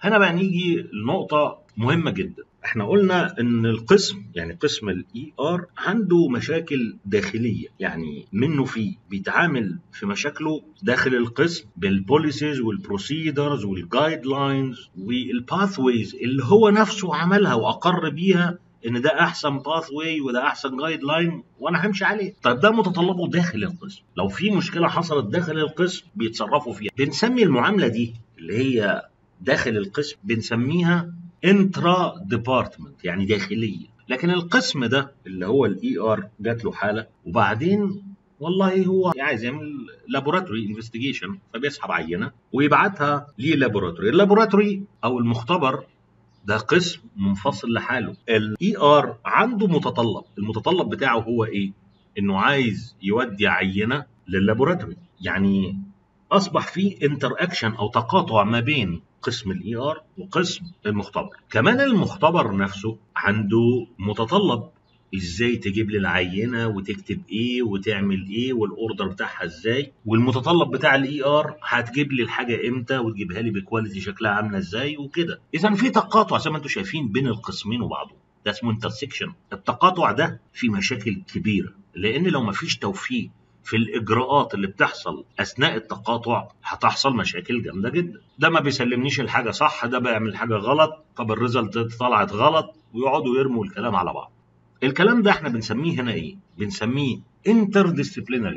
هنا بقى نيجي لنقطة مهمة جدا احنا قلنا ان القسم يعني قسم الاي ار عنده مشاكل داخليه يعني منه فيه بيتعامل في مشاكله داخل القسم بالبوليسيز والبروسيدرز والجايد لاينز والباثويز اللي هو نفسه عملها واقر بيها ان ده احسن باث واي وده احسن جايد لاين وانا همشي عليه طيب ده متطلبه داخل القسم لو في مشكله حصلت داخل القسم بيتصرفوا فيها بنسمي المعامله دي اللي هي داخل القسم بنسميها انترا ديبارتمنت يعني داخليه لكن القسم ده اللي هو الاي ار جات له حاله وبعدين والله هو عايز يعمل لابوراتوري انفستيجيشن فبيسحب عينه ويبعتها للابوراتوري اللابوراتوري او المختبر ده قسم منفصل لحاله الاي ار عنده متطلب المتطلب بتاعه هو ايه انه عايز يودي عينه لللابوراتوري يعني اصبح في انتر اكشن او تقاطع ما بين قسم الاي ار وقسم المختبر كمان المختبر نفسه عنده متطلب ازاي تجيب لي العينه وتكتب ايه وتعمل ايه والاوردر بتاعها ازاي والمتطلب بتاع الاي ار هتجيب لي الحاجه امتى وتجيبها لي بكواليتي شكلها عامله ازاي وكده اذا في تقاطع زي ما انتم شايفين بين القسمين وبعضهم ده اسمه انترسكشن التقاطع ده فيه مشاكل كبيره لان لو ما فيش توفيق في الاجراءات اللي بتحصل اثناء التقاطع هتحصل مشاكل جامده جدا ده ما بيسلمنيش الحاجه صح ده بيعمل حاجه غلط طب الريزلت طلعت غلط ويقعدوا يرموا الكلام على بعض الكلام ده احنا بنسميه هنا ايه بنسميه انتر ديسيبلينري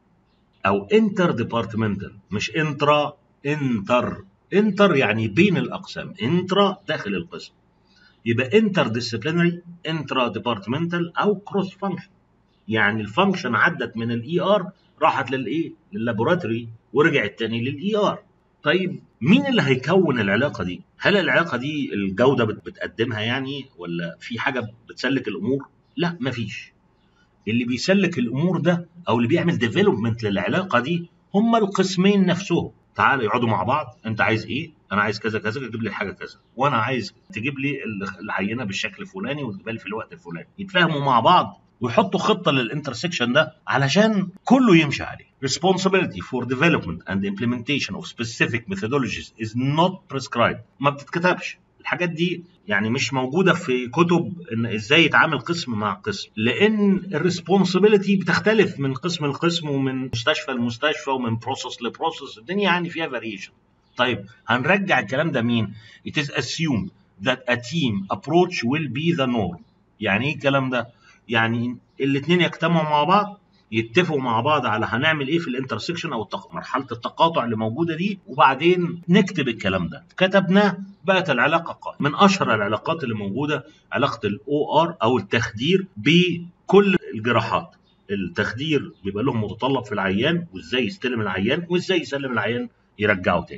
او انتر ديبارتمنتال مش انترا انتر انتر يعني بين الاقسام انترا داخل القسم يبقى انتر ديسيبلينري انترا ديبارتمنتال او كروس فانكشن يعني الفانكشن عدت من الاي ار راحت للايه لللابوراتوري ورجعت تاني للاي ار طيب مين اللي هيكون العلاقه دي هل العلاقه دي الجوده بتقدمها يعني ولا في حاجه بتسلك الامور لا مفيش اللي بيسلك الامور ده او اللي بيعمل ديفلوبمنت للعلاقه دي هما القسمين نفسهم تعالوا يقعدوا مع بعض انت عايز ايه انا عايز كذا كذا تجيب لي الحاجه كذا وانا عايز تجيب لي العينه بالشكل الفلاني وتجيبها لي في الوقت الفلاني يتفاهموا مع بعض ويحطوا خطه للانترسكشن ده علشان كله يمشي عليه. Responsibility for development and implementation of specific methodologies is not prescribed. ما بتتكتبش. الحاجات دي يعني مش موجوده في كتب ان ازاي يتعامل قسم مع قسم لان الريسبونسبيلتي بتختلف من قسم لقسم ومن مستشفى لمستشفى ومن بروسس لبروسس الدنيا يعني فيها فاريشن طيب هنرجع الكلام ده مين it is assumed that a team approach will be the norm يعني ايه الكلام ده يعني الاثنين يجتمعوا مع بعض يتفقوا مع بعض على هنعمل ايه في الانترسكشن او التق... مرحله التقاطع اللي موجوده دي وبعدين نكتب الكلام ده كتبناه بقت العلاقه قائمه من اشهر العلاقات اللي موجوده علاقه الاو ار او التخدير بكل الجراحات التخدير بيبقى لهم متطلب في العيان وازاي يستلم العيان وازاي يسلم العيان يرجعه تاني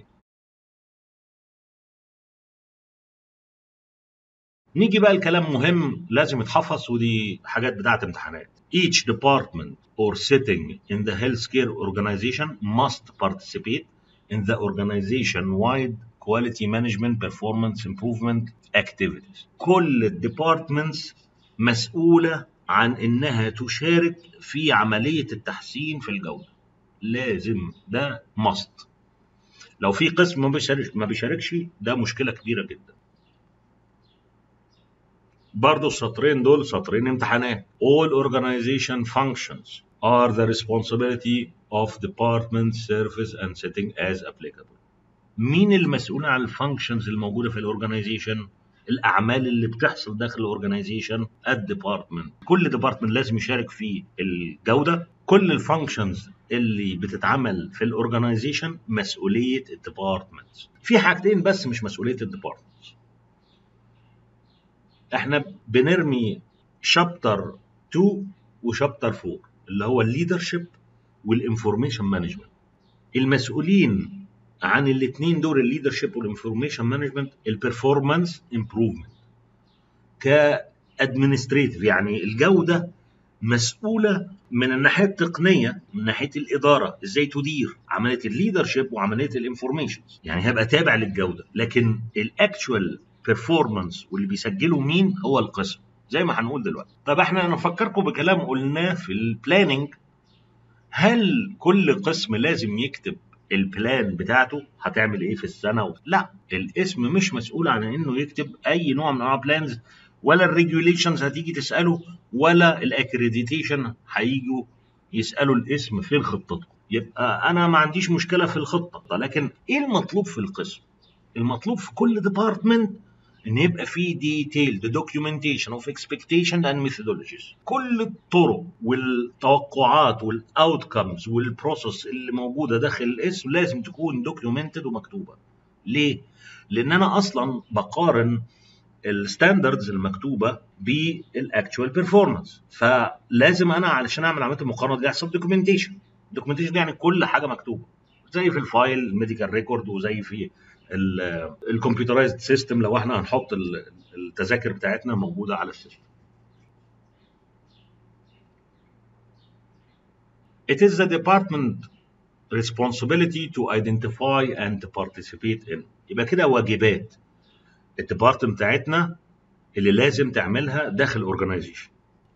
نيجي بقى الكلام مهم لازم يتحفظ ودي حاجات بتاعت امتحانات each department or setting in the healthcare organization must participate in the organization-wide quality management performance improvement activities كل الديبارتمنتس مسؤولة عن إنها تشارك في عملية التحسين في الجودة لازم ده must لو في قسم ما بيشاركش ما بيشاركش ده مشكلة كبيرة جدا برضه السطرين دول سطرين امتحانات all organization functions are the responsibility of department service and setting as applicable مين المسؤول عن الفانكشنز الموجوده في الاورجنايزيشن الاعمال اللي بتحصل داخل الاورجنايزيشن الديبارتمنت كل ديبارتمنت لازم يشارك في الجوده كل الفانكشنز اللي بتتعمل في الاورجنايزيشن مسؤوليه الديبارتمنت في حاجتين بس مش مسؤوليه الديبارتمنت احنا بنرمي شابتر 2 وشابتر 4 اللي هو الليدرشيب والانفورميشن مانجمنت المسؤولين عن الاثنين دول الليدرشيب والانفورميشن مانجمنت البرفورمانس امبروفمنت كادمنستريتيف يعني الجوده مسؤوله من الناحيه التقنيه من ناحيه الاداره ازاي تدير عمليه الليدرشيب وعمليه الانفورميشن يعني هبقى تابع للجوده لكن الاكشوال بيرفورمانس واللي بيسجله مين هو القسم زي ما هنقول دلوقتي طب احنا نفكركم بكلام قلناه في البلاننج هل كل قسم لازم يكتب البلان بتاعته هتعمل ايه في السنه و... لا الاسم مش مسؤول عن انه يكتب اي نوع من انواع بلانز ولا الريجوليشنز هتيجي تساله ولا الاكريديتيشن هيجوا يسالوا الاسم فين خطتكم يبقى انا ما عنديش مشكله في الخطه لكن ايه المطلوب في القسم المطلوب في كل ديبارتمنت ان يبقى في ديتيلد دوكيومنتيشن اوف اكسبكتيشن اند ميثودولوجيز كل الطرق والتوقعات والاوتكمز والبروسيس اللي موجوده داخل الاسم لازم تكون دوكيومنتد ومكتوبه ليه لان انا اصلا بقارن الستاندردز المكتوبه بالاكتوال بيرفورمانس فلازم انا علشان اعمل عمليه المقارنه دي يحصل دوكيومنتيشن الدوكيومنتيشن دي يعني كل حاجه مكتوبه زي في الفايل الميديكال ريكورد وزي في الكمبيوترايزد سيستم لو احنا هنحط التذاكر بتاعتنا موجوده على السيستم It is the department responsibility to identify and to participate in يبقى كده واجبات الديبارتمنت بتاعتنا اللي لازم تعملها داخل الاورجنايزيشن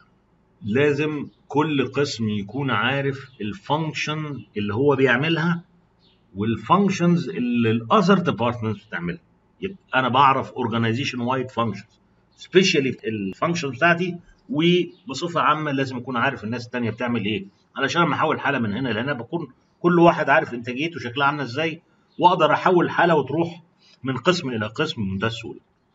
لازم كل قسم يكون عارف الفانكشن اللي هو بيعملها والفانكشنز اللي الاذر ديبارتمنتس بتعملها يبقى انا بعرف اورجنايزيشن وايد فانكشنز سبيشالي الفانكشنز بتاعتي وبصفه عامه لازم اكون عارف الناس الثانيه بتعمل ايه علشان لما احول حاله من هنا لهنا بكون كل واحد عارف انتاجيته شكلها عامله ازاي واقدر احول حاله وتروح من قسم الى قسم بمنتهى السهوله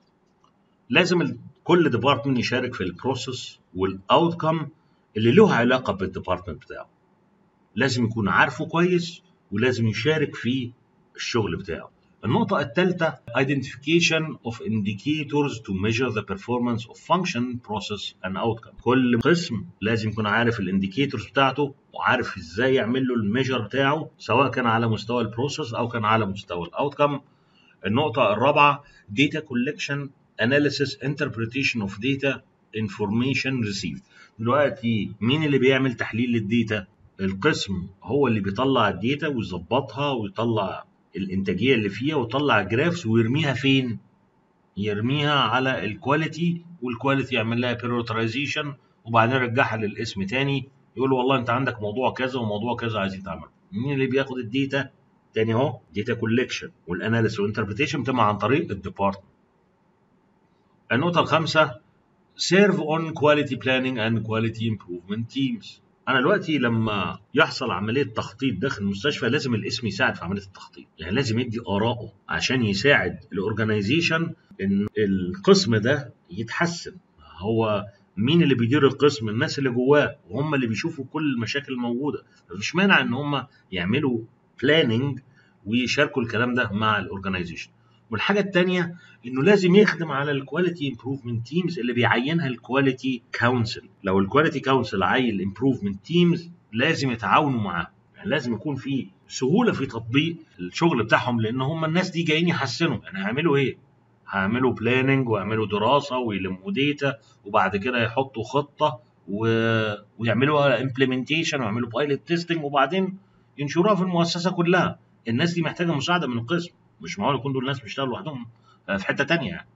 لازم كل ديبارتمنت يشارك في البروسيس والاوتكم اللي له علاقه بالديبارتمنت بتاعه لازم يكون عارفه كويس ولازم يشارك في الشغل بتاعه النقطة الثالثة identification of indicators to measure the performance of function process and outcome كل قسم لازم يكون عارف الانديكيتورز بتاعته وعارف ازاي يعمل له الميجر بتاعه سواء كان على مستوى البروسيس او كان على مستوى الاوتكم النقطة الرابعة data collection analysis interpretation of data information received دلوقتي مين اللي بيعمل تحليل للديتا القسم هو اللي بيطلع الداتا ويظبطها ويطلع الانتاجيه اللي فيها ويطلع جرافس ويرميها فين يرميها على الكواليتي والكواليتي يعمل لها بيروترايزيشن وبعدين يرجعها للاسم تاني يقول له والله انت عندك موضوع كذا وموضوع كذا عايزين تعمله مين اللي بياخد الداتا تاني اهو داتا كولكشن والاناليسيس والانتربريتيشن بتبقى عن طريق الديبارتمنت النقطه الخامسه serve on quality planning and quality improvement teams انا دلوقتي لما يحصل عمليه تخطيط داخل المستشفى لازم الاسم يساعد في عمليه التخطيط يعني لازم يدي ارائه عشان يساعد الاورجنايزيشن ان القسم ده يتحسن هو مين اللي بيدير القسم الناس اللي جواه وهم اللي بيشوفوا كل المشاكل الموجوده مفيش مانع ان هم يعملوا بلاننج ويشاركوا الكلام ده مع الاورجنايزيشن والحاجه الثانيه انه لازم يخدم على الكواليتي امبروفمنت تيمز اللي بيعينها الكواليتي كونسل لو الكواليتي كونسل عين امبروفمنت تيمز لازم يتعاونوا معاه يعني لازم يكون في سهوله في تطبيق الشغل بتاعهم لان هم الناس دي جايين يحسنوا يعني هيعملوا ايه هيعملوا بلاننج ويعملوا دراسه ويلموا ديتا وبعد كده يحطوا خطه و... ويعملوا امبلمنتيشن ويعملوا بايلوت تيستنج وبعدين ينشروها في المؤسسه كلها الناس دي محتاجه مساعده من القسم مش معقول يكون دول الناس بيشتغلوا لوحدهم في حته تانية يعني.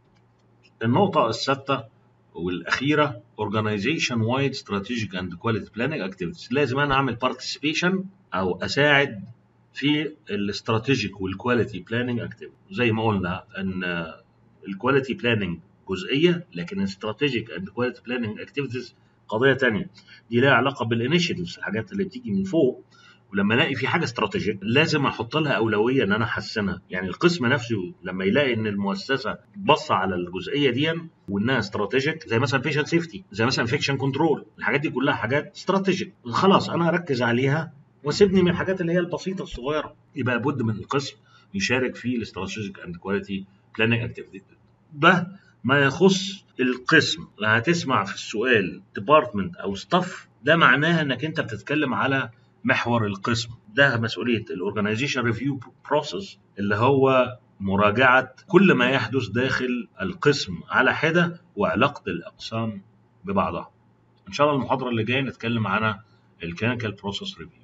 النقطة السادسة والأخيرة organization wide strategic and quality planning activities لازم أنا أعمل participation أو أساعد في الاستراتيجيك والكواليتي بلاننج اكتيفيتي زي ما قلنا ان الكواليتي بلاننج جزئيه لكن الاستراتيجيك اند كواليتي بلاننج اكتيفيتيز قضيه ثانيه دي لها علاقه بالانيشيتيفز الحاجات اللي بتيجي من فوق ولما الاقي في حاجه استراتيجيك لازم احط لها اولويه ان انا احسنها يعني القسم نفسه لما يلاقي ان المؤسسه بص على الجزئيه دي وانها استراتيجيك زي مثلا بيشنت سيفتي زي مثلا انفكشن كنترول الحاجات دي كلها حاجات استراتيجيك خلاص انا اركز عليها وسيبني من الحاجات اللي هي البسيطه الصغيره يبقى لابد من القسم يشارك في الاستراتيجيك اند كواليتي بلاننج اكتيفيتي ده ما يخص القسم هتسمع في السؤال ديبارتمنت او ستاف ده معناها انك انت بتتكلم على محور القسم ده مسؤوليه الاورجنايزيشن ريفيو بروسيس اللي هو مراجعه كل ما يحدث داخل القسم على حده وعلاقه الاقسام ببعضها ان شاء الله المحاضره اللي جايه نتكلم عن الكلينيكال بروسيس ريفيو